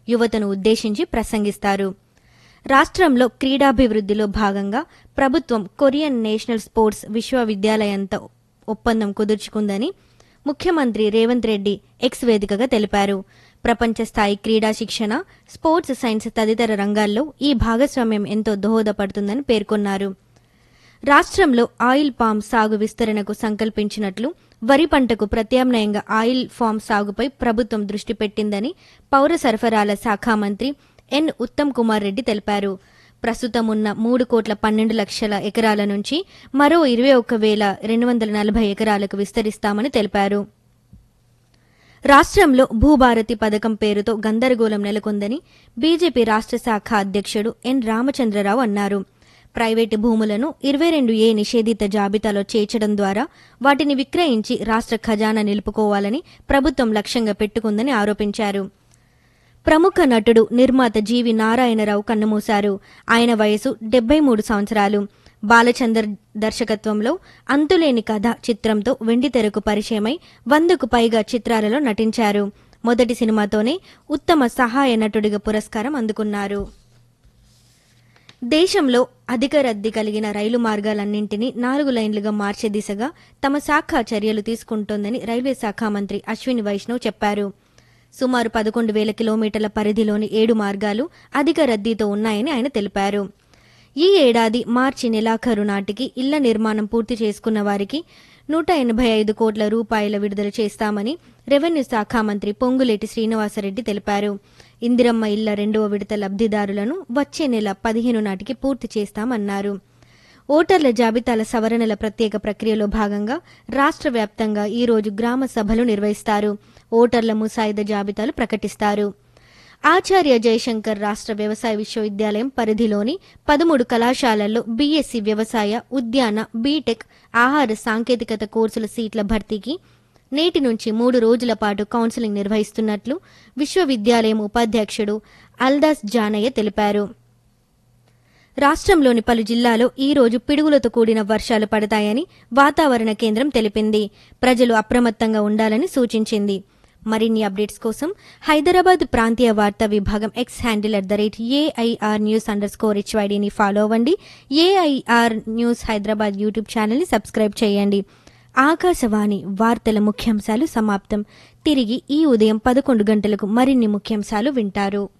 యువతను ఉద్దేశించి ప్రసంగిస్తారు రాష్ట్రంలో క్రీడాభివృద్ధిలో భాగంగా ప్రభుత్వం కొరియన్ నేషనల్ స్పోర్ట్స్ విశ్వవిద్యాలయంతో ఒప్పందం కుదుర్చుకుందని ముఖ్యమంత్రి రేవంత్ రెడ్డి ఎక్స్ వేదికగా తెలిపారు ప్రపంచ స్థాయి క్రీడా శిక్షణ స్పోర్ట్స్ సైన్స్ తదితర రంగాల్లో ఈ భాగస్వామ్యం ఎంతో దోహదపడుతుందని పేర్కొన్నారు రాష్ట్రంలో ఆయిల్ పామ్ సాగు విస్తరణకు సంకల్పించినట్లు వరి పంటకు ప్రత్యామ్నాయంగా ఆయిల్ ఫామ్ సాగుపై ప్రభుత్వం దృష్టి పెట్టిందని పౌర సరఫరాల శాఖ మంత్రి ఎన్ ఉత్తమ్ కుమార్ రెడ్డి తెలిపారు ప్రస్తుతం ఉన్న మూడు కోట్ల పన్నెండు లక్షల ఎకరాల నుంచి మరో ఇరవై ఒక్క వేల రెండు వందల నలభై ఎకరాలకు విస్తరిస్తామని తెలిపారు రాష్ట్రంలో భూభారతి పథకం పేరుతో గందరగోళం నెలకొందని బీజేపీ రాష్ట్ర శాఖ అధ్యక్షుడు ఎన్ రామచంద్రరావు అన్నారు ప్రైవేటు భూములను ఇరవై రెండు ఏ నిషేధిత జాబితాలో చేర్చడం ద్వారా వాటిని విక్రయించి రాష్ట్ర ఖజానా నిలుపుకోవాలని ప్రభుత్వం లక్ష్యంగా పెట్టుకుందని ఆరోపించారు ప్రముఖ నటుడు నిర్మాత జీవి నారాయణరావు కన్నుమూశారు ఆయన వయసు డెబ్బై మూడు సంవత్సరాలు బాలచందర్ దర్శకత్వంలో అంతులేని కథ చిత్రంతో వెండితెరకు పరిచయమై వందకు పైగా చిత్రాలలో నటించారు మొదటి సినిమాతోనే ఉత్తమ సహాయ నటుడిగా పురస్కారం అందుకున్నారు దేశంలో అధిక రద్దీ కలిగిన రైలు మార్గాలన్నింటినీ నాలుగు లైన్లుగా మార్చే దిశగా తమ శాఖ చర్యలు తీసుకుంటోందని రైల్వే శాఖ మంత్రి అశ్విని వైష్ణవ్ చెప్పారు సుమారు పదకొండు వేల కిలోమీటర్ల పరిధిలోని ఏడు మార్గాలు అధిక రద్దీతో ఉన్నాయని ఆయన తెలిపారు ఈ ఏడాది మార్చి నెలాఖరు నాటికి ఇళ్ల నిర్మాణం పూర్తి చేసుకున్న వారికి నూట ఎనభై ఐదు కోట్ల రూపాయల విడుదల చేస్తామని రెవెన్యూ శాఖ మంత్రి పొంగులేటి శ్రీనివాసరెడ్డి తెలిపారు ఇందిరమ్మ ఇళ్ల రెండవ విడత లబ్ధిదారులను వచ్చే నెల పదిహేను నాటికి పూర్తి చేస్తామన్నారు ఓటర్ల జాబితాల సవరణల ప్రత్యేక ప్రక్రియలో భాగంగా రాష్ట్ర వ్యాప్తంగా ఈ రోజు గ్రామ సభలు నిర్వహిస్తారు ఓటర్ల ముసాయిదా జాబితాలు ప్రకటిస్తారు ఆచార్య జయశంకర్ రాష్ట్ర వ్యవసాయ విశ్వవిద్యాలయం పరిధిలోని పదమూడు కళాశాలల్లో బీఎస్సీ వ్యవసాయ ఉద్యాన బీటెక్ ఆహార సాంకేతికత కోర్సుల సీట్ల భర్తీకి నేటి నుంచి మూడు రోజుల పాటు కౌన్సిలింగ్ నిర్వహిస్తున్నట్లు విశ్వవిద్యాలయం ఉపాధ్యక్షుడు అల్దాస్ జానయ్య తెలిపారు రాష్ట్రంలోని పలు జిల్లాలో ఈ రోజు పిడుగులతో కూడిన వర్షాలు పడతాయని వాతావరణ కేంద్రం తెలిపింది ప్రజలు అప్రమత్తంగా ఉండాలని సూచించింది మరిన్ని అప్డేట్స్ కోసం హైదరాబాద్ ప్రాంతీయ వార్తా విభాగం X handle at the rate AIR news underscore హెచ్వైడీని ఫాలో అవ్వండి ఏఐఆర్ న్యూస్ హైదరాబాద్ యూట్యూబ్ ఛానల్ని సబ్స్క్రైబ్ చేయండి ఆకాశవాణి వార్తల ముఖ్యాంశాలు సమాప్తం తిరిగి ఈ ఉదయం పదకొండు గంటలకు మరిన్ని ముఖ్యాంశాలు వింటారు